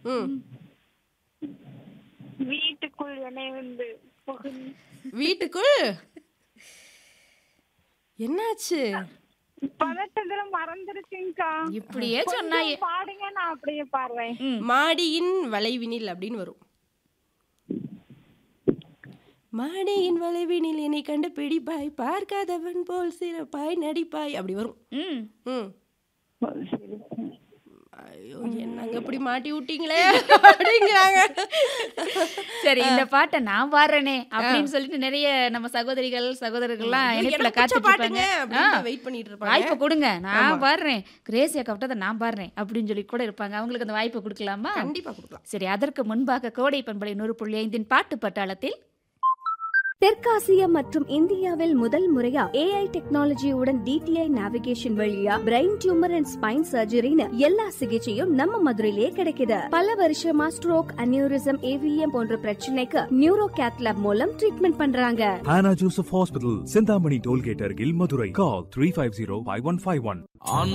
ம் வீட்டுக்குள் என்னை வந்து புகுந் வீட்டுக்குள் என்னாச்சு பதட்டத்துல மறந்துருச்சுங்கக்கா இப்படியே சொன்னா கொஞ்சம் பாடுங்க நான் அப்படியே பாடுறேன் ம். மாடியின் வளைவினில் அப்படின்னு வரும் மாடியின் வளைவினில் என்னை கண்டு பிடிப்பாய் பார்க்காதவன் போல் சிறப்பாய் நடிப்பாய் அப்படி வரும் ம் ம் சரி ஐயோ என்னங்க இப்படி மாட்டி விட்டீங்களே அப்படிங்கிறாங்க சரி இந்த பாட்டை நான் பாடுறேனே அப்படின்னு சொல்லிட்டு நிறைய நம்ம சகோதரிகள் சகோதரர்கள்லாம் இணைப்புல எனக்கு பிடிச்ச காத்துட்டு பாட்டுங்க இருப்பாங்க அப்படின்னு ஆ. வெயிட் பண்ணிட்டு இருப்பாங்க வாய்ப்பை கொடுங்க நான் பாடுறேன் கிரேசியா கவிட்டதை நான் பாடுறேன் அப்படின்னு சொல்லி கூட இருப்பாங்க அவங்களுக்கு அந்த வாய்ப்பை கொடுக்கலாமா கண்டிப்பா கொடுக்கலாம் சரி அதற்கு முன்பாக கோடை பண்பலை நூறு புள்ளி ஐந்தின் பாட்டு பட்டாளத்தில் தெற்காசியா மற்றும் இந்தியாவில் முதல் முறையா ஏஐ டெக்னாலஜியுடன் டிடிஐ நேவிகேஷன் வழியா பிரெயின் டியூமர் அண்ட் ஸ்பைன் சர்ஜரின்னு எல்லா சிகிச்சையும் நம்ம மதுரையிலேயே கிடைக்குது பல வருஷமா ஸ்ட்ரோக் அனியூரிசம் ஏவிஎம் போன்ற பிரச்சனைக்கு நியூரோ கேத்லாப் மூலம் ட்ரீட்மெண்ட் பண்றாங்க Hannah Joseph Hospital, Sindhamani Tollgate, Argil, Madurai. Call 350 5151. On